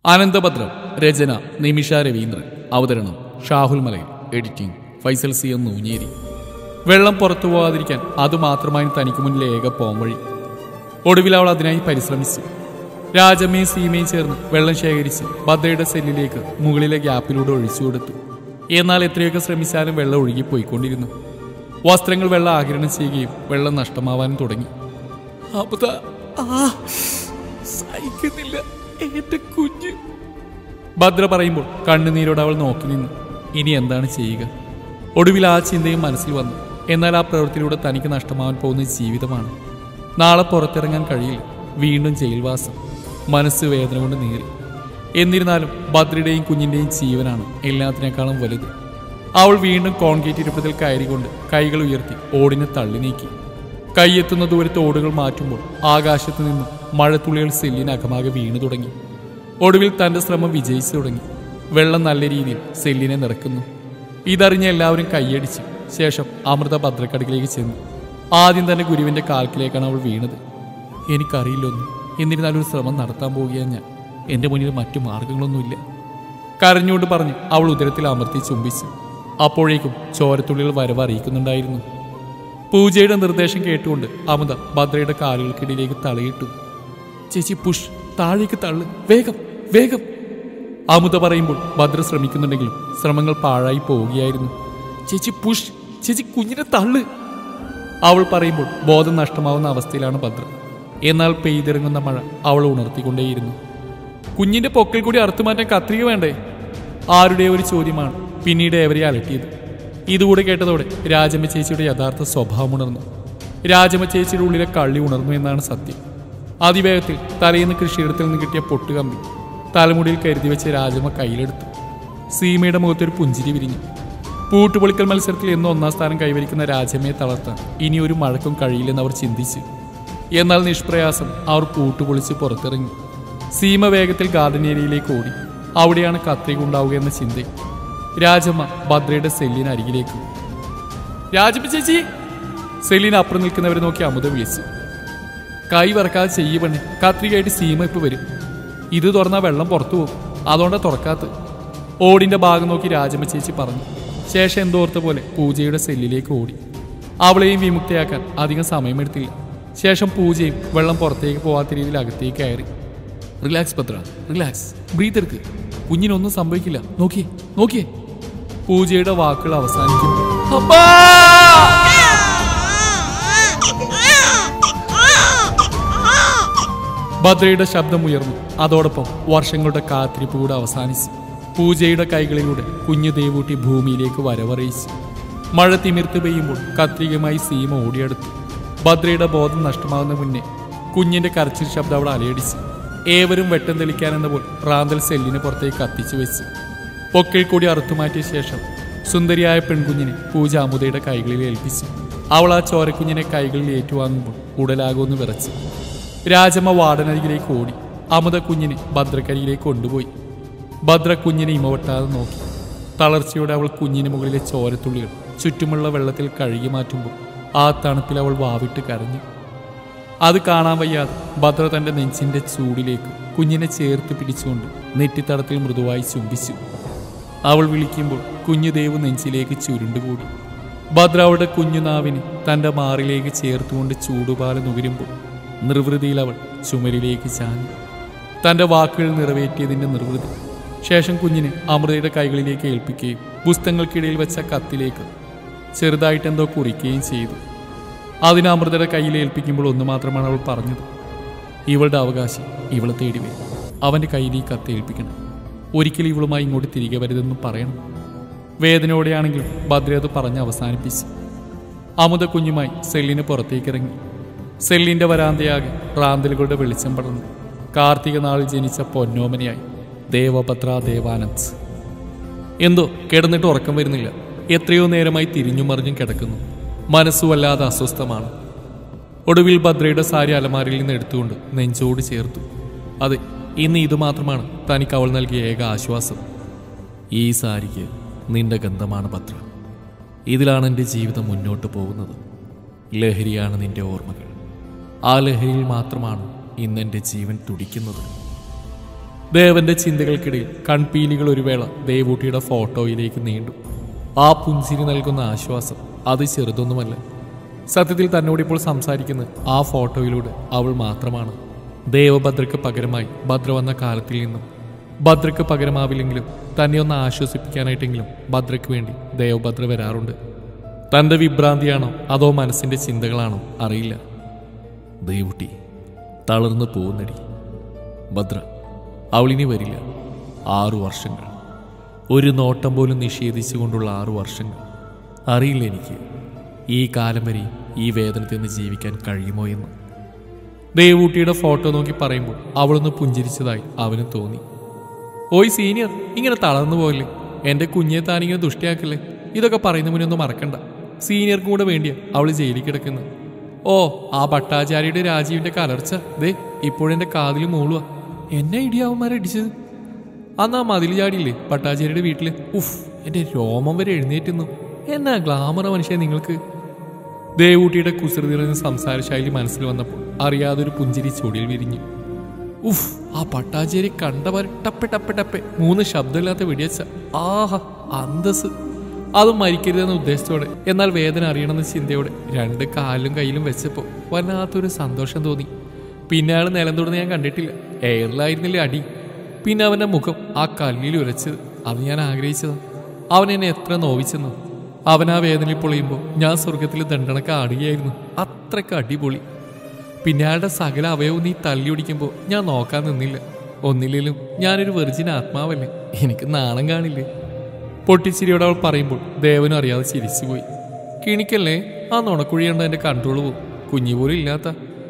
അനന്തഭദ്രം രചന നിമിഷ രവീന്ദ്രൻ അവതരണം Shahul Malayil editing Faisal C M Noonjeri വെള്ളം പുറത്തു പോകാതിരിക്കാൻ അതുമാത്രമായി തനിക്ക് മുന്നിൽ ഏക പോംവഴി ഒടുവിൽ അവൾ അതിനായി പരിശ്രമിച്ചു രാജമ്മയും സീമയും ചേർന്ന് വെള്ളം ശേഖരിച്ച് ഭദ്രയുടെ സെല്ലിലേക്ക് മുകളിലെ ഗ്യാപ്പിലൂടെ ഒഴിച്ചു കൊടുത്തു എന്നാൽ എത്രയൊക്കെ ശ്രമിച്ചാലും വെള്ളം ഒഴുകിപ്പോയിക്കൊണ്ടിരുന്നു വസ്ത്രങ്ങൾ വെള്ളം ആകിരണം ചെയ്യുകയും വെള്ളം നഷ്ടമാവാനും തുടങ്ങി അബുദ ആ സഹിക്കുന്നില്ല എന്റെ കുഞ്ഞ് ഭദ്ര പറയുമ്പോൾ കണ്ണുനീരോട് അവൾ നോക്കി നിന്നു ഇനി എന്താണ് ചെയ്യുക ഒടുവിൽ ആ ചിന്തയും മനസ്സിൽ വന്നു എന്നാൽ ആ പ്രവൃത്തിയിലൂടെ തനിക്ക് നഷ്ടമാവാൻ പോകുന്ന ജീവിതമാണ് നാളെ പുറത്തിറങ്ങാൻ കഴിയില്ല വീണ്ടും ജയിൽവാസം മനസ്സ് വേദന കൊണ്ട് നീറി എന്നിരുന്നാലും ഭദ്രയുടെയും കുഞ്ഞിന്റെയും ജീവനാണ് എല്ലാത്തിനേക്കാളും വലുത് അവൾ വീണ്ടും കോൺക്രീറ്റ് ഇരിപ്പത്തിൽ കയറിക്കൊണ്ട് കൈകൾ ഉയർത്തി ഓടിനെ തള്ളി നീക്കി കൈയെത്തുന്ന ദൂരത്ത് ഓടുകൾ മാറ്റുമ്പോൾ ആകാശത്ത് നിന്നും മഴത്തുള്ളികൾ സെല്ലിനകമാകെ വീണു തുടങ്ങി ഒടുവിൽ തന്റെ ശ്രമം വിജയിച്ചു തുടങ്ങി വെള്ളം നല്ല രീതിയിൽ സെല്ലിനെ നിറക്കുന്നു ഇതറിഞ്ഞ എല്ലാവരും കൈയടിച്ചു ശേഷം അമൃത ഭദ്രക്കടകിലേക്ക് ചെന്നു ആദ്യം തന്നെ ഗുരുവിന്റെ കാൽക്കിലേക്കാണ് അവൾ വീണത് എനിക്കറിയില്ലൊന്നും എന്നിരുന്നാലും ഒരു ശ്രമം നടത്താൻ പോവുകയാണ് ഞാൻ എന്റെ മുന്നിൽ മറ്റു മാർഗങ്ങളൊന്നുമില്ല കരഞ്ഞുകൊണ്ട് പറഞ്ഞു അവൾ ഉദരത്തിൽ അമർത്തി ചുംബിച്ചു അപ്പോഴേക്കും ചോരത്തുള്ളികൾ വരവ് അറിയിക്കുന്നുണ്ടായിരുന്നു പൂജയുടെ നിർദ്ദേശം കേട്ടുകൊണ്ട് അമൃത ഭദ്രയുടെ കാലുകൾക്കിടയിലേക്ക് തളയിട്ടു ചേച്ചി പുഷ് താഴേക്ക് തള്ളു വേഗം വേഗം അമുത പറയുമ്പോൾ ഭദ്ര ശ്രമിക്കുന്നുണ്ടെങ്കിലും ശ്രമങ്ങൾ പാഴായി പോവുകയായിരുന്നു ചേച്ചി പുഷ് ചേച്ചി കുഞ്ഞിനെ തള്ളു അവൾ പറയുമ്പോൾ ബോധം നഷ്ടമാവുന്ന അവസ്ഥയിലാണ് ഭദ്ര എന്നാൽ പെയ്തിറങ്ങുന്ന മഴ അവൾ ഉണർത്തിക്കൊണ്ടേയിരുന്നു കുഞ്ഞിന്റെ പൊക്കിൽ കൂടി അറുത്തുമാറ്റാൻ കത്രിക വേണ്ടേ ആരുടെ ഒരു ചോദ്യമാണ് പിന്നീട് എവരെ അലട്ടിയത് ഇതുകൂടെ കേട്ടതോടെ രാജമ്മ ചേച്ചിയുടെ യഥാർത്ഥ സ്വഭാവം ഉണർന്നു രാജമ്മ ചേച്ചിയുടെ ഉള്ളിലെ കള്ളി ഉണർന്നു എന്നാണ് സത്യം അതിവേഗത്തിൽ തലേന്ന് കൃഷിയിടത്തിൽ നിന്ന് കിട്ടിയ പൊട്ടുകമ്പി തലമുടിയിൽ കരുതി വെച്ച് രാജമ്മ കയ്യിലെടുത്തു സീമയുടെ മുഖത്തൊരു പുഞ്ചിരി വിരിഞ്ഞു പൂട്ടുപൊളിക്കൽ മത്സരത്തിൽ എന്ന് ഒന്നാം സ്ഥാനം കൈവരിക്കുന്ന രാജമ്മയെ തളർത്താൻ ഇനി ഒരു മഴക്കും കഴിയില്ലെന്ന് അവർ ചിന്തിച്ചു എന്നാൽ നിഷ്പ്രയാസം അവർ പൂട്ടുപൊളിച്ച് പുറത്തിറങ്ങി സീമ വേഗത്തിൽ ഗാർഡൻ ഏരിയയിലേക്ക് ഓടി അവിടെയാണ് കത്രിക ഉണ്ടാവുക എന്ന ചിന്ത രാജമ്മ ഭദ്രയുടെ സെല്ലിന് അരികിലേക്ക് രാജമ്മ ചേച്ചി സെല്ലിന് അപ്പുറം നിൽക്കുന്നവരെ നോക്കി അമുത വിളിച്ചു കൈ വറക്കാതെ ചെയ്യ പെണ്ണെ കത്രികയായിട്ട് സീമ ഇപ്പൊ വരും ഇത് തുറന്നാൽ വെള്ളം പുറത്തു പോകും അതുകൊണ്ടാ തുറക്കാത്ത ഓടിന്റെ ഭാഗം നോക്കി രാജമ്മ ചേച്ചി പറഞ്ഞു ശേഷം എന്തോർത്ത പോലെ പൂജയുടെ സെല്ലിലേക്ക് ഓടി അവളെയും വിമുക്തയാക്കാൻ അധികം സമയമെടുത്തില്ല ശേഷം പൂജയും വെള്ളം പുറത്തേക്ക് പോവാത്ത രീതിയിൽ അകത്തേക്ക് കയറി റിലാക്സ് പത്ര റിലാക്സ് ബ്രീത്ത് എടുക്ക് കുഞ്ഞിനൊന്നും സംഭവിക്കില്ല നോക്കിയേ നോക്കിയേ പൂജയുടെ വാക്കുകൾ അവസാനിക്കും അപ്പാ ഭദ്രയുടെ ശബ്ദം ഉയർന്നു അതോടൊപ്പം വർഷങ്ങളുടെ കാത്തിരിപ്പ് കൂടെ അവസാനിച്ചു പൂജയുടെ കൈകളിലൂടെ കുഞ്ഞു ദേവൂട്ടി ഭൂമിയിലേക്ക് വരവറിയിച്ചു മഴ തിമിർത്ത് പെയ്യുമ്പോൾ കത്രികമായി സീമ ഓടിയെടുത്തു ഭദ്രയുടെ ബോധം നഷ്ടമാകുന്ന മുന്നേ കുഞ്ഞിന്റെ കരച്ചിൽ ശബ്ദം അവിടെ അലയടിച്ചു ഏവരും വെട്ടം തെളിക്കാനെന്ന പോൽ റാന്തൽ സെല്ലിന് പുറത്തേക്ക് കത്തിച്ചു വെച്ചു പൊക്കിൽ കൂടി അറുത്തുമാറ്റിയ ശേഷം സുന്ദരിയായ പെൺകുഞ്ഞിനെ പൂജ അമുദയുടെ കൈകളിൽ ഏൽപ്പിച്ചു അവൾ ആ ചോരക്കുഞ്ഞിനെ കൈകളിൽ ഏറ്റുവാങ്ങുമ്പോൾ ഉടലാകുമെന്ന് വിറച്ചു രാജമ്മ വാടനരികിലേക്ക് ഓടി അമുത കുഞ്ഞിനെ ഭദ്രക്കരിയിലേക്ക് കൊണ്ടുപോയി ഭദ്ര കുഞ്ഞിനെ ഇമവട്ടാതെ നോക്കി തളർച്ചയോടെ അവൾ കുഞ്ഞിന് മുകളിലെ ചോരത്തുള്ളികൾ ചുറ്റുമുള്ള വെള്ളത്തിൽ കഴുകി മാറ്റുമ്പോൾ ആ തണുപ്പിൽ അവൾ വാവിട്ട് കരഞ്ഞു അത് കാണാൻ വയ്യാതെ ഭദ്ര തന്റെ നെഞ്ചിന്റെ ചൂടിലേക്ക് കുഞ്ഞിനെ ചേർത്ത് പിടിച്ചുകൊണ്ട് നെറ്റിത്തടത്തിൽ മൃദുവായി ചുംബിച്ചു അവൾ വിളിക്കുമ്പോൾ കുഞ്ഞുദേവ് നെഞ്ചിലേക്ക് ചുരുണ്ടുകൂടി ഭദ്ര അവളുടെ കുഞ്ഞുനാവിന് തന്റെ മാറിലേക്ക് ചേർത്തുകൊണ്ട് ചൂടുപാല നുകരുമ്പോൾ നിർവൃതിയിൽ അവൾ ചുമരിലേക്ക് ചാഞ്ഞു തന്റെ വാക്കുകൾ നിറവേറ്റിയതിന്റെ നിർവൃതി ശേഷം കുഞ്ഞിനെ അമൃതയുടെ കൈകളിലേക്ക് ഏൽപ്പിക്കുകയും പുസ്തകങ്ങൾക്കിടയിൽ വെച്ച കത്തിലേക്ക് ചെറുതായിട്ടെന്തോ കുറിക്കുകയും ചെയ്തു അതിന് അമൃതയുടെ കയ്യിൽ ഏൽപ്പിക്കുമ്പോൾ ഒന്ന് മാത്രമാണ് അവൾ പറഞ്ഞത് ഇവളുടെ അവകാശം ഇവളെ തേടി വരും അവന്റെ കയ്യിൽ ഈ കത്ത് ഏൽപ്പിക്കണം ഒരിക്കലും ഇവളുമായി ഇങ്ങോട്ട് തിരികെ വരുതെന്ന് പറയണം വേദനയോടെയാണെങ്കിലും ഭദ്ര അത് പറഞ്ഞ് അവസാനിപ്പിച്ചു അമുത കുഞ്ഞുമായി സെല്ലിന് പുറത്തേക്കിറങ്ങി സെല്ലിന്റെ വരാന്തയാകെ റാന്തലുകളുടെ വെളിച്ചം പടർന്നു കാർത്തിക നാളിൽ ജനിച്ച പൊന്നോമനയായി ദേവഭദ്ര ദേവാനന്ദ് എന്തോ കിടന്നിട്ട് ഉറക്കം വരുന്നില്ല എത്രയോ നേരമായി തിരിഞ്ഞും മറിഞ്ഞും കിടക്കുന്നു മനസ്സു വല്ലാതെ അസ്വസ്ഥമാണ് ഒടുവിൽ ഭദ്രയുടെ സാരി അലമാരയിൽ നിന്ന് എടുത്തുകൊണ്ട് നെഞ്ചോട് ചേർത്തു അതെ ഇന്ന് ഇത് മാത്രമാണ് തനിക്ക് അവൾ നൽകിയ ഏക ആശ്വാസം ഈ സാരിക്ക് നിന്റെ ഗന്ധമാണ് ഭദ്ര ഇതിലാണ് എൻ്റെ ജീവിതം മുന്നോട്ട് പോകുന്നത് ലഹരിയാണ് നിന്റെ ഓർമ്മകൾ ആ ലഹരിയിൽ മാത്രമാണ് ഇന്ന് എൻ്റെ ജീവൻ തുടിക്കുന്നത് ദേവന്റെ ചിന്തകൾക്കിടയിൽ കൺപീലികൾ ഒരു വേള ദേവൂട്ടിയുടെ ഫോട്ടോയിലേക്ക് നീണ്ടു ആ പുഞ്ചിരി നൽകുന്ന ആശ്വാസം അത് ചെറുതൊന്നുമല്ല സത്യത്തിൽ തന്നോടിപ്പോൾ സംസാരിക്കുന്ന ആ ഫോട്ടോയിലൂടെ അവൾ മാത്രമാണ് ദേവഭദ്രയ്ക്ക് പകരമായി ഭദ്ര വന്ന കാലത്തിൽ നിന്നും ഭദ്രയ്ക്ക് പകരമാവില്ലെങ്കിലും തന്നെ ഒന്ന് ആശ്വസിപ്പിക്കാനായിട്ടെങ്കിലും ഭദ്രയ്ക്ക് വേണ്ടി ദേവഭദ്ര വരാറുണ്ട് തന്റെ വിഭ്രാന്തിയാണോ അതോ മനസ്സിന്റെ ചിന്തകളാണോ അറിയില്ല ദേവുട്ടി തളർന്നു പോകുന്നടി ഭദ്ര അവളിനി വരില്ല ആറു വർഷങ്ങൾ ഒരു നോട്ടം പോലും നിഷേധിച്ചുകൊണ്ടുള്ള ആറു വർഷങ്ങൾ അറിയില്ല എനിക്ക് ഈ കാലം വരെ ഈ വേദനത്തിൽ നിന്ന് ജീവിക്കാൻ കഴിയുമോ എന്ന് ദേവൂട്ടിയുടെ ഫോട്ടോ നോക്കി പറയുമ്പോൾ അവളൊന്ന് പുഞ്ചിരിച്ചതായി അവന് തോന്നി ഓയ് സീനിയർ ഇങ്ങനെ തളർന്നു പോയല്ലേ എന്റെ കുഞ്ഞെ താനിങ്ങനെ ദുഷ്ടിയാക്കല്ലേ ഇതൊക്കെ പറയുന്ന മുന്നേ ഒന്നും മറക്കണ്ട സീനിയർക്കും കൂടെ വേണ്ടിയാ അവള് ജയിലിൽ കിടക്കുന്നത് ഓ ആ ഭട്ടാചാര്യയുടെ രാജീവിന്റെ കലർച്ച ദേ ഇപ്പോഴെന്റെ കാതിൽ മൂളുക എന്നെ ഇടിയാവന്മാരടിച്ചത് അന്ന് ആ മതിൽ ചാടിയില്ലേ ഭട്ടാചാര്യയുടെ വീട്ടില് ഉഫ് എന്റെ രോമം വരെ എഴുന്നേറ്റുന്നു എന്നാ ഗ്ലാമറ മനുഷ്യ നിങ്ങൾക്ക് ദേവൂട്ടിയുടെ കുസൃതി നിറഞ്ഞ സംസാര ശൈലി മനസ്സിൽ വന്നപ്പോൾ അറിയാതൊരു പുഞ്ചിരി ചൊടിയിൽ വിരിഞ്ഞു ഉഫ് ആ പട്ടാച്ചേരി കണ്ടവർ ടപ്പെ ടപ്പെ ടപ്പെ മൂന്ന് ശബ്ദമില്ലാത്ത വെടിയച്ച ആഹാ അന്തസ് അതും മരിക്കരുതെന്ന ഉദ്ദേശത്തോടെ എന്നാൽ വേദന അറിയണമെന്ന ചിന്തയോടെ രണ്ട് കാലിലും കയ്യിലും വെച്ചപ്പോൾ വല്ലാത്തൊരു സന്തോഷം തോന്നി പിന്നെ അയാൾ നിലം തൊടുന്ന ഞാൻ കണ്ടിട്ടില്ല എയറിലായിരുന്നില്ലേ അടി പിന്നെ അവന്റെ മുഖം ആ കല്ലിൽ ഉരച്ചത് അത് ഞാൻ ആഗ്രഹിച്ചതാ അവൻ എന്നെ എത്ര നോവിച്ചെന്നു അവൻ ആ വേദനയിൽ പൊളിയുമ്പോൾ ഞാൻ സ്വർഗത്തിൽ ദണ്ഡണക്ക് ആടുകയായിരുന്നു അത്രയ്ക്ക് അടിപൊളി പിന്നെ അയാളുടെ സകല അവയവും നീ തല്ലി ഒടിക്കുമ്പോൾ ഞാൻ നോക്കാൻ നിന്നില്ല ഒന്നില്ലെങ്കിലും ഞാനൊരു വെർജിൻ ആത്മാവല്ലേ എനിക്ക് നാണം കാണില്ലേ പൊട്ടിച്ചിരിയോട് അവൾ പറയുമ്പോൾ ദേവനും അറിയാതെ ചിരിച്ചുപോയി കിണിക്കല്ലേ ആ നുണക്കുഴി കണ്ട എന്റെ കൺട്രോൾ പോവും കുഞ്ഞു പോലും ഇല്ലാത്ത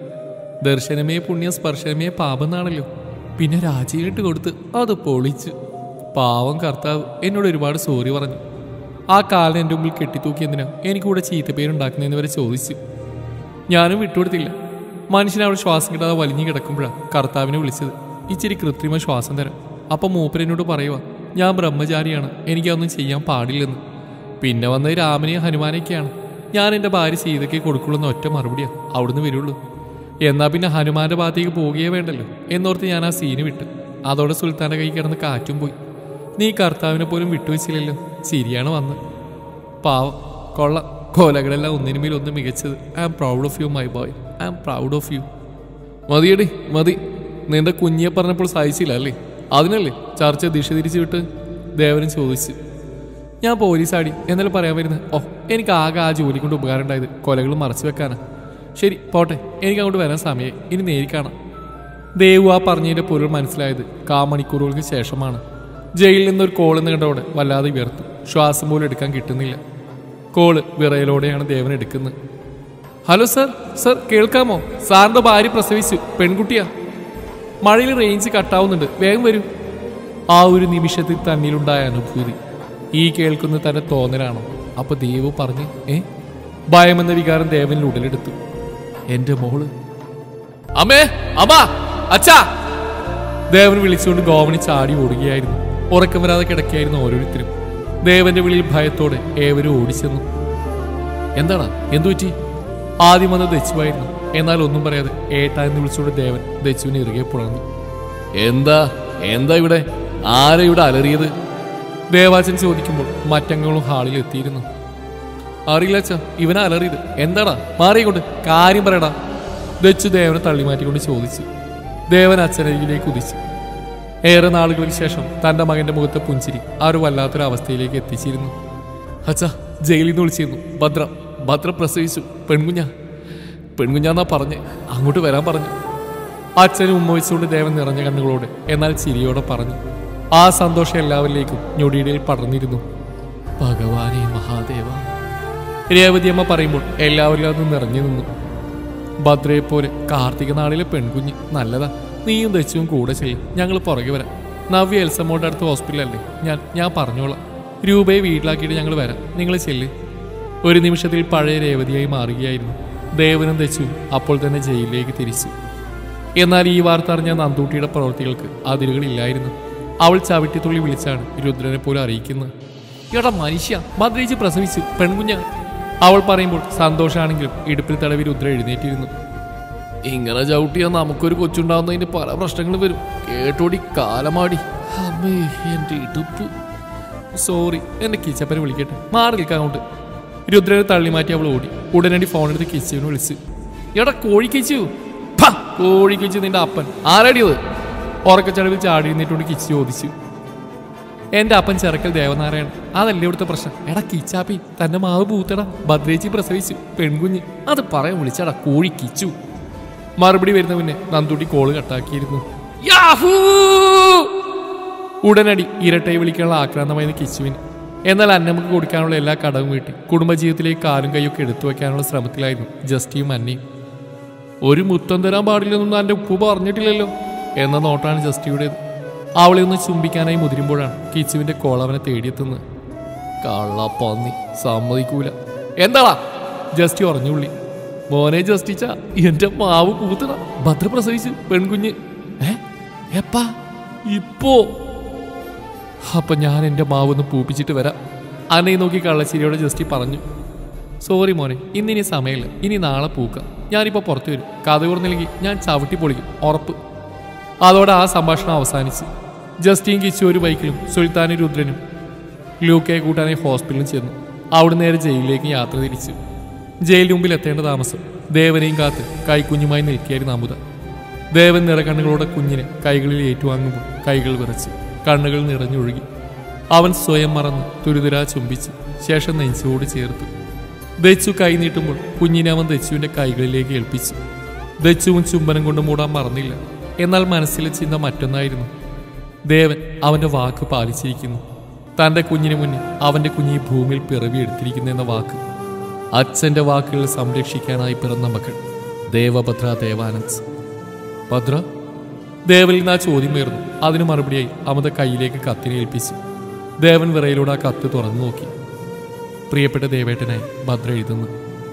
ദർശനമേ പുണ്യ സ്പർശനമേ പാപം എന്നാണല്ലോ പിന്നെ രാജീവിട്ട് കൊടുത്ത് അത് പൊളിച്ചു പാവം കർത്താവ് എന്നോട് ഒരുപാട് സോറി പറഞ്ഞു ആ കാലം എൻ്റെ മുമ്പിൽ കെട്ടിത്തൂക്കി എന്തിനാ എനിക്കൂടെ ചീത്തപ്പേരുണ്ടാക്കുന്നതെന്ന് വരെ ചോദിച്ചു ഞാനും വിട്ടുകൊടുത്തില്ല മനുഷ്യൻ അവിടെ ശ്വാസം കിട്ടാതെ വലിഞ്ഞു കിടക്കുമ്പോഴാണ് കർത്താവിനെ വിളിച്ചത് ഇച്ചിരി കൃത്രിമ ശ്വാസം തരാം അപ്പം മൂപ്പരെന്നോട് പറയുക ഞാൻ ബ്രഹ്മചാരിയാണ് എനിക്കതൊന്നും ചെയ്യാൻ പാടില്ലെന്ന് പിന്നെ വന്നത് രാമനെയും ഹനുമാനെയൊക്കെയാണ് ഞാൻ എൻ്റെ ഭാര്യ സീതയ്ക്ക് കൊടുക്കുള്ളൂ എന്ന ഒറ്റ മറുപടിയാണ് അവിടുന്ന് വരുള്ളൂ എന്നാ പിന്നെ ഹനുമാന്റെ ഭാഗത്തേക്ക് പോവുകയേ വേണ്ടല്ലോ എന്നോർത്ത് ഞാൻ ആ സീന് വിട്ടു അതോടെ സുൽത്താന്റെ കൈ കിടന്ന് കാറ്റും പോയി നീ കർത്താവിനെ പോലും വിട്ടുവെച്ചില്ലല്ലോ ശരിയാണ് വന്ന് പാവം കൊള്ള കോലകളെല്ലാം ഒന്നിനുമേൽ ഒന്ന് മികച്ചത് I am proud of you my boy I am proud of you മതിയടി മതി നിന്റെ കുഞ്ഞിയെ പറഞ്ഞപ്പോൾ സഹിച്ചില്ല അല്ലേ അതിനല്ലേ ചർച്ച ദിശ തിരിച്ചു വിട്ട് ദേവനും ചോദിച്ചു ഞാൻ പോലീസ് ആടി എന്നാലും പറയാൻ വരുന്നത് ഓ എനിക്ക് ആകെ ആ ജോലി കൊണ്ട് ഉപകാരം ഉണ്ടായത് കൊലകൾ മറച്ചു വെക്കാനാ ശരി പോട്ടെ എനിക്ക് അങ്ങോട്ട് വരാൻ സമയമായി ഇനി നേരി കാണാം ദേവു ആ പറഞ്ഞതിന്റെ പൊരുൾ മനസ്സിലായത് കാമണിക്കൂറുകൾക്ക് ശേഷമാണ് ജയിലിൽ നിന്നൊരു കോൾ എന്ന് കണ്ടോടെ വല്ലാതെ വിയർത്തു ശ്വാസം പോലും എടുക്കാൻ കിട്ടുന്നില്ല കോള് വിറയലോടെയാണ് ദേവൻ എടുക്കുന്നത് ഹലോ സർ സർ കേൾക്കാമോ സാറിന്റെ ഭാര്യ പ്രസവിച്ചു പെൺകുട്ടിയാ മഴയിൽ റേഞ്ച് കട്ടാവുന്നുണ്ട് വേഗം വരൂ ആ ഒരു നിമിഷത്തിൽ തന്നിലുണ്ടായ അനുഭൂതി ഈ കേൾക്കുന്ന തന്റെ തോന്നലാണോ അപ്പൊ ദേവു പറഞ്ഞ് ഏ ഭയമെന്ന വികാരം ദേവനിൽ ഉടലെടുത്തു എന്റെ മോള് അമ്മേ അമ്മ അച്ഛാ ദേവൻ വിളിച്ചുകൊണ്ട് ഗോവണി ചാടി ഓടുകയായിരുന്നു ഉറക്കം വരാതെ കിടക്കുകയായിരുന്നു ഓരോരുത്തരും ദേവന്റെ വിളിയിൽ ഭയത്തോടെ ഏവരും ഓടിച്ചെന്നു എന്താണ് എന്തു പറ്റി ആദ്യം വന്നത് ദച്ചുവായിരുന്നു എന്നാൽ ഒന്നും പറയാതെ ഏട്ടാ എന്ന് വിളിച്ചുകൊണ്ട് ദേവൻ ദച്ചുവിനെ ഇറുകെ പുണർന്നു എന്താ എന്താ ഇവിടെ ആരാ ഇവിടെ അലറിയത് ദേവാച്ചൻ ചോദിക്കുമ്പോൾ മറ്റംഗങ്ങളും ഹാളിൽ എത്തിയിരുന്നു അറിയില്ല അച്ഛ ഇവനെ അലറിയത് എന്താടാ മാറിക്കൊണ്ട് കാര്യം പറയടാ ദച്ചു ദേവനെ തള്ളിമാറ്റിക്കൊണ്ട് ചോദിച്ചു ദേവൻ അച്ഛനരികിലേക്ക് കുതിച്ചു ഏറെ നാളുകൾക്ക് ശേഷം തന്റെ മകന്റെ മുഖത്തെ പുഞ്ചിരി ആ ഒരു വല്ലാത്തൊരു അവസ്ഥയിലേക്ക് എത്തിച്ചിരുന്നു അച്ഛ ജയിലിൽ നിന്ന് വിളിച്ചിരുന്നു ഭദ്ര ഭദ്ര പ്രസവിച്ചു പെൺകുഞ്ഞ പെൺകുഞ്ഞാന്നാ പറഞ്ഞ് അങ്ങോട്ട് വരാൻ പറഞ്ഞു അച്ഛനും ഉമ്മ വെച്ചുകൊണ്ട് ദേവൻ നിറഞ്ഞ കണ്ണുകളോട് എന്നാൽ ചിരിയോടെ പറഞ്ഞു ആ സന്തോഷം എല്ലാവരിലേക്കും ഞൊടിയിടയിൽ പടർന്നിരുന്നു ഭഗവാനെ മഹാദേവ രേവതിയമ്മ പറയുമ്പോൾ എല്ലാവരിലും അത് നിറഞ്ഞു നിന്നു ഭദ്രയെ പോലെ കാർത്തിക നാളിലെ പെൺകുഞ്ഞ് നല്ലതാ നീയും ദച്ചുവും കൂടെ ചെയ്യും ഞങ്ങൾ പുറകെ വരാം നവ്യ എൽസമ്മോടെ അടുത്ത് ഹോസ്പിറ്റലല്ലേ ഞാൻ ഞാൻ പറഞ്ഞോളാം രൂപയെ വീട്ടിലാക്കിയിട്ട് ഞങ്ങൾ വരാം നിങ്ങൾ ചെല്ല് ഒരു നിമിഷത്തിൽ പഴയ രേവതിയായി മാറുകയായിരുന്നു ദേവനും ദച്ചുവും അപ്പോൾ തന്നെ ജയിലിലേക്ക് തിരിച്ചു എന്നാൽ ഈ വാർത്ത അറിഞ്ഞ നന്ദൂട്ടിയുടെ പ്രവൃത്തികൾക്ക് അതിരുകളില്ലായിരുന്നു അവൾ ചവിട്ടിത്തുള്ളി വിളിച്ചാണ് രുദ്രനെ പോലും അറിയിക്കുന്നത് എടാ മനുഷ്യ മദ്രയിച്ച് പ്രസവിച്ചു പെൺകുഞ്ഞ അവൾ പറയുമ്പോൾ സന്തോഷമാണെങ്കിലും ഇടുപ്പിൽ തടവി രുദ്ര എഴുന്നേറ്റിരുന്നു ഇങ്ങനെ ചവിട്ടിയാൽ നമുക്കൊരു കൊച്ചുണ്ടാവുന്നതിന് പല പ്രശ്നങ്ങളും വരും കേട്ടോടി കാലമാടി അമ്മേ എൻ്റെ ഇടുപ്പ് സോറി എന്റെ കിച്ചപ്പനെ വിളിക്കട്ടെ മാറി നിൽക്കാൻ അങ്ങോട്ട് രുദ്രനെ തള്ളി മാറ്റി അവൾ ഓടി ഉടനടി ഫോൺ എടുത്ത് കിച്ചുവിനെ വിളിച്ച് എടാ കോഴി കിച്ചു ഫ, കോഴി കിച്ചു നിന്റെ അപ്പൻ ആരടിയത് ഉറക്കച്ചടവിൽ ചാടി നിന്നിട്ടുണ്ട് കിച്ചു ചോദിച്ചു എന്റെ അപ്പൻ ചെറുക്കൽ ദേവനാരായണൻ അതല്ലേ ഇവിടുത്തെ പ്രശ്നം എടാ കിച്ചാപ്പി തന്റെ മാവ് പൂത്തടാ ഭദ്രേച്ചി പ്രസവിച്ചു പെൺകുഞ്ഞ് അത് പറയാൻ വിളിച്ചടാ കോഴി കിച്ചു മറുപടി വരുന്ന പിന്നെ നന്ദുട്ടി കോള് കട്ടാക്കിയിരുന്നു യാഹൂ ഉടനടി ഇരട്ടയെ വിളിക്കാനുള്ള ആക്രാന്തമായിരുന്നു കിച്ചുവിന് എന്നാൽ അന്നമ്മക്ക് കൊടുക്കാനുള്ള എല്ലാ കടവും വീട്ടി കുടുംബജീവിതത്തിലേക്ക് കാലും കൈയൊക്കെ എടുത്തു വയ്ക്കാനുള്ള ശ്രമത്തിലായിരുന്നു ജസ്റ്റിയും അന്നയും ഒരു മുത്തം തരാൻ പാടില്ലെന്നൊന്നും എൻ്റെ ഉപ്പ് പറഞ്ഞിട്ടില്ലല്ലോ എന്ന നോട്ടാണ് ജസ്റ്റിയുടേത് അവളെ ഒന്ന് ചുംബിക്കാനായി മുതിരുമ്പോഴാണ് കിച്ചുവിന്റെ കോൾ അവനെ തേടിയെത്തുന്നത് കള്ള പന്നി സമ്മതിക്കൂല എന്താടാ ജസ്റ്റി ഉറഞ്ഞുള്ളി മോനെ ജസ്റ്റിച്ച എന്റെ മാവ് പൂത്തട ഭദ്ര പ്രസവിച്ചു പെൺകുഞ്ഞ് ഏ എപ്പാ ഇപ്പോ അപ്പൊ ഞാൻ എന്റെ മാവ് ഒന്ന് പൂപ്പിച്ചിട്ട് വരാം അന്നയെ നോക്കി കള്ളശ്ശേരിയോട് ജസ്റ്റി പറഞ്ഞു സോറി മോനെ ഇന്നിനി സമയമില്ല ഇനി നാളെ പൂക്കാം ഞാനിപ്പോൾ പുറത്തു വരും കഥ കുറഞ്ഞില്ലെങ്കിൽ ഞാൻ ചവിട്ടി പൊളിക്കും ഉറപ്പ് അതോടെ ആ സംഭാഷണം അവസാനിച്ചു ജസ്റ്റിൻ കിച്ചു ഒരു ബൈക്കിലും സുൽത്താനും രുദ്രനും ലൂക്കയെ കൂട്ടാനായി ഹോസ്പിറ്റലിൽ ചെന്നു അവിടെ നേരെ ജയിലിലേക്ക് യാത്ര തിരിച്ചു ജയിലിന് മുമ്പിൽ എത്തേണ്ട താമസം ദേവനെയും കാത്ത് കൈക്കുഞ്ഞുമായി നിൽക്കുകയായിരുന്നു അമുത ദേവൻ നിറകണ്ണുകളോടെ കുഞ്ഞിനെ കൈകളിൽ ഏറ്റുവാങ്ങുമ്പോൾ കൈകൾ വിറച്ച് കണ്ണുകൾ നിറഞ്ഞൊഴുകി അവൻ സ്വയം മറന്ന് തുരിതുരാ ചുംബിച്ചു ശേഷം നെഞ്ചോട് ചേർത്തു ദച്ചു കൈ നീട്ടുമ്പോൾ കുഞ്ഞിനെ അവൻ ദച്ചുവിന്റെ കൈകളിലേക്ക് ഏൽപ്പിച്ചു ദച്ചുവും ചുംബനം കൊണ്ട് മൂടാൻ മറന്നില്ല എന്നാൽ മനസ്സിലെ ചിന്ത മറ്റൊന്നായിരുന്നു ദേവൻ അവന്റെ വാക്ക് പാലിച്ചിരിക്കുന്നു തന്റെ കുഞ്ഞിന് മുന്നിൽ അവന്റെ കുഞ്ഞ് ഈ ഭൂമിയിൽ പിറവിയെടുത്തിരിക്കുന്നു എന്ന വാക്ക് അച്ഛന്റെ വാക്കുകൾ സംരക്ഷിക്കാനായി പിറന്ന മക്കൾ ദേവഭദ്ര ദേവാനന്ദ് ഭദ്ര ദേവനിൽ നിന്ന് ആ ചോദ്യം ഉയർന്നു അതിന് മറുപടിയായി അമത കയ്യിലേക്ക് കത്തിനെ ഏൽപ്പിച്ചു ദേവൻ വിറയിലൂടെ ആ കത്ത് തുറന്നു നോക്കി പ്രിയപ്പെട്ട ദേവേട്ടനായി ഭദ്ര എഴുതുന്നു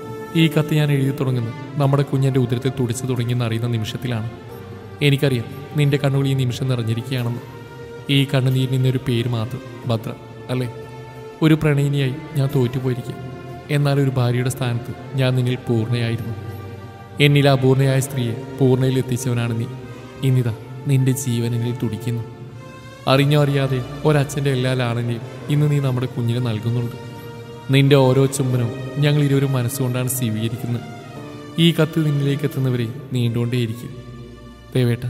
ഈ കത്ത് ഞാൻ എഴുതി തുടങ്ങുന്നു നമ്മുടെ കുഞ്ഞിൻ്റെ ഉദരത്തിൽ തുടിച്ചു തുടങ്ങിയെന്ന് അറിയുന്ന നിമിഷത്തിലാണ് എനിക്കറിയാം നിന്റെ കണ്ണുകൾ ഈ നിമിഷം നിറഞ്ഞിരിക്കുകയാണെന്ന് ഈ കണ്ണുനീരിൽ നിന്നൊരു പേര് മാത്രം ഭദ്ര അല്ലേ ഒരു പ്രണയിനിയായി ഞാൻ തോറ്റുപോയിരിക്കും എന്നാൽ ഒരു ഭാര്യയുടെ സ്ഥാനത്ത് ഞാൻ നിന്നിൽ പൂർണ്ണയായിരുന്നു എന്നിൽ അപൂർണയായ സ്ത്രീയെ പൂർണ്ണയിൽ എത്തിച്ചവനാണ് നീ ഇന്നിതാ നിന്റെ ജീവൻ എന്നിൽ തുടിക്കുന്നു അറിഞ്ഞോ അറിയാതെ ഒരച്ഛൻ്റെ എല്ലാ ലാളനെയും ഇന്ന് നീ നമ്മുടെ കുഞ്ഞിന് നൽകുന്നുണ്ട് നിന്റെ ഓരോ ചുംബനവും ഞങ്ങൾ ഇരുവരും മനസ്സുകൊണ്ടാണ് സ്വീകരിക്കുന്നത് ഈ കത്ത് നിന്നിലേക്ക് എത്തുന്നവരെ നീണ്ടുകൊണ്ടേയിരിക്കും ദേവേട്ട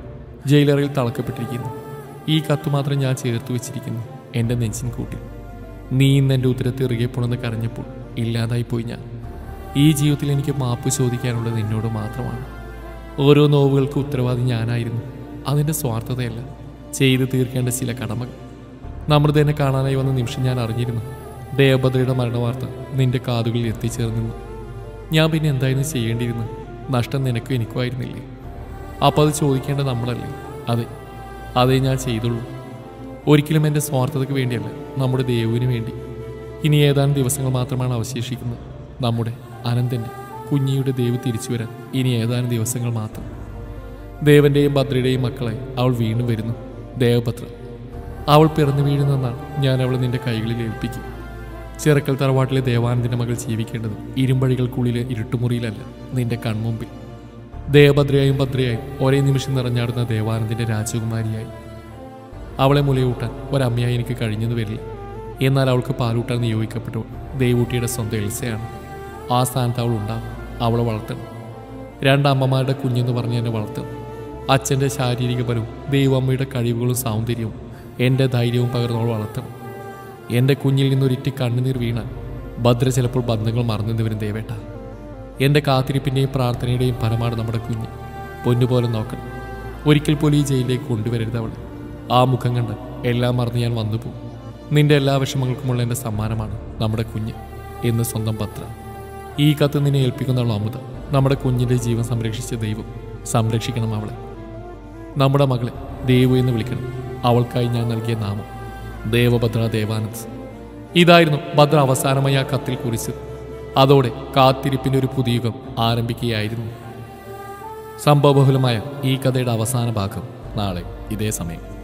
ജയിലറിൽ തളക്കപ്പെട്ടിരിക്കുന്നു ഈ കത്ത് മാത്രം ഞാൻ ചേർത്ത് വെച്ചിരിക്കുന്നു എൻ്റെ നെഞ്ചിൻ കൂട്ടിൽ നീ ഇന്ന് എൻ്റെ ഉത്തരത്ത് ഇറുകെ പോണെന്ന് കരഞ്ഞപ്പോൾ ഇല്ലാതായി പോയി ഞാൻ ഈ ജീവിതത്തിൽ എനിക്ക് മാപ്പ് ചോദിക്കാനുള്ളത് നിന്നോട് മാത്രമാണ് ഓരോ നോവുകൾക്ക് ഉത്തരവാദി ഞാനായിരുന്നു അതിൻ്റെ സ്വാർത്ഥതയല്ല ചെയ്തു തീർക്കേണ്ട ചില കടമകൾ നമൃതനെ കാണാനായി വന്ന നിമിഷം ഞാൻ അറിഞ്ഞിരുന്നു ദേവഭദ്രയുടെ മരണവാർത്ത നിന്റെ കാതുകളിൽ എത്തിച്ചേർന്നിരുന്നു ഞാൻ പിന്നെ എന്തായിരുന്നു ചെയ്യേണ്ടിയിരുന്നു നഷ്ടം നിനക്കും എനിക്കും ആയിരുന്നില്ലേ അപ്പോൾ അത് ചോദിക്കേണ്ട നമ്മളല്ലേ അതെ അതേ ഞാൻ ചെയ്തുള്ളൂ ഒരിക്കലും എൻ്റെ സ്വാർത്ഥതയ്ക്ക് വേണ്ടിയല്ല നമ്മുടെ ദേവുവിന് വേണ്ടി ഇനി ഏതാനും ദിവസങ്ങൾ മാത്രമാണ് അവശേഷിക്കുന്നത് നമ്മുടെ അനന്തൻ്റെ കുഞ്ഞിയുടെ ദേവ് തിരിച്ചു വരാൻ ഇനി ഏതാനും ദിവസങ്ങൾ മാത്രം ദേവന്റെയും ഭദ്രയുടെയും മക്കളായി അവൾ വീണ്ടും വരുന്നു ദേവഭദ്ര അവൾ പിറന്നു വീഴുന്നെന്നാണ് ഞാൻ അവളെ നിന്റെ കൈകളിൽ ഏൽപ്പിക്കും ചിറക്കൽ തറവാട്ടിലെ ദേവാനന്ദിന്റെ മകൾ ജീവിക്കേണ്ടത് ഇരുമ്പഴികൾക്കുള്ളിലെ ഇരുട്ടുമുറിയിലല്ല നിന്റെ കൺമുമ്പിൽ ദേവഭദ്രയായും ഭദ്രയായും ഒരേ നിമിഷം നിറഞ്ഞാടുന്ന ദേവാനന്ദിന്റെ രാജകുമാരിയായി അവളെ മുലയൂട്ടാൻ ഒരമ്മയായി എനിക്ക് കഴിഞ്ഞെന്ന് വരില്ല എന്നാൽ അവൾക്ക് പാലൂട്ടാൻ നിയോഗിക്കപ്പെട്ടു ദേവൂട്ടിയുടെ സ്വന്തം എൽസയാണ് ആ സ്ഥാനത്ത് അവൾ ഉണ്ടാവും അവളെ വളർത്തണം രണ്ടമ്മമാരുടെ കുഞ്ഞെന്ന് പറഞ്ഞ് എന്നെ വളർത്തണം അച്ഛൻ്റെ ശാരീരിക ബലവും ദൈവമ്മയുടെ കഴിവുകളും സൗന്ദര്യവും എൻ്റെ ധൈര്യവും പകർന്നവൾ വളർത്തണം എൻ്റെ കുഞ്ഞിൽ നിന്നൊരിറ്റി കണ്ണുനീർ വീണാൽ ഭദ്ര ചിലപ്പോൾ ബന്ധങ്ങൾ മറന്നു വരും ദേവേട്ട എൻ്റെ കാത്തിരിപ്പിൻ്റെയും പ്രാർത്ഥനയുടെയും ഫലമാണ് നമ്മുടെ കുഞ്ഞ് പൊന്നുപോലെ നോക്കണം ഒരിക്കൽ പോലും ഈ ജയിലിലേക്ക് കൊണ്ടുവരരുത് അവൾ ആ മുഖം കണ്ട് എല്ലാം മറന്ന് ഞാൻ വന്നു പോകും നിന്റെ എല്ലാ വിഷമങ്ങൾക്കുമുള്ള എൻ്റെ സമ്മാനമാണ് നമ്മുടെ കുഞ്ഞ് എന്ന് സ്വന്തം പത്ര ഈ കത്ത് നിന്നെ ഏൽപ്പിക്കുന്ന അമുത നമ്മുടെ കുഞ്ഞിൻ്റെ ജീവൻ സംരക്ഷിച്ച ദൈവം സംരക്ഷിക്കണം അവളെ നമ്മുടെ മകളെ ദേവു എന്ന് വിളിക്കണം അവൾക്കായി ഞാൻ നൽകിയ നാമം ദേവഭദ്ര ദേവാനന്ദ് ഇതായിരുന്നു ഭദ്ര അവസാനമായി ആ കത്തിൽ കുറിച്ചത് അതോടെ കാത്തിരിപ്പിന്റെ ഒരു പുതിയ യുഗം ആരംഭിക്കുകയായിരുന്നു സംഭവബഹുലമായ ഈ കഥയുടെ അവസാന ഭാഗം നാളെ ഇതേ സമയം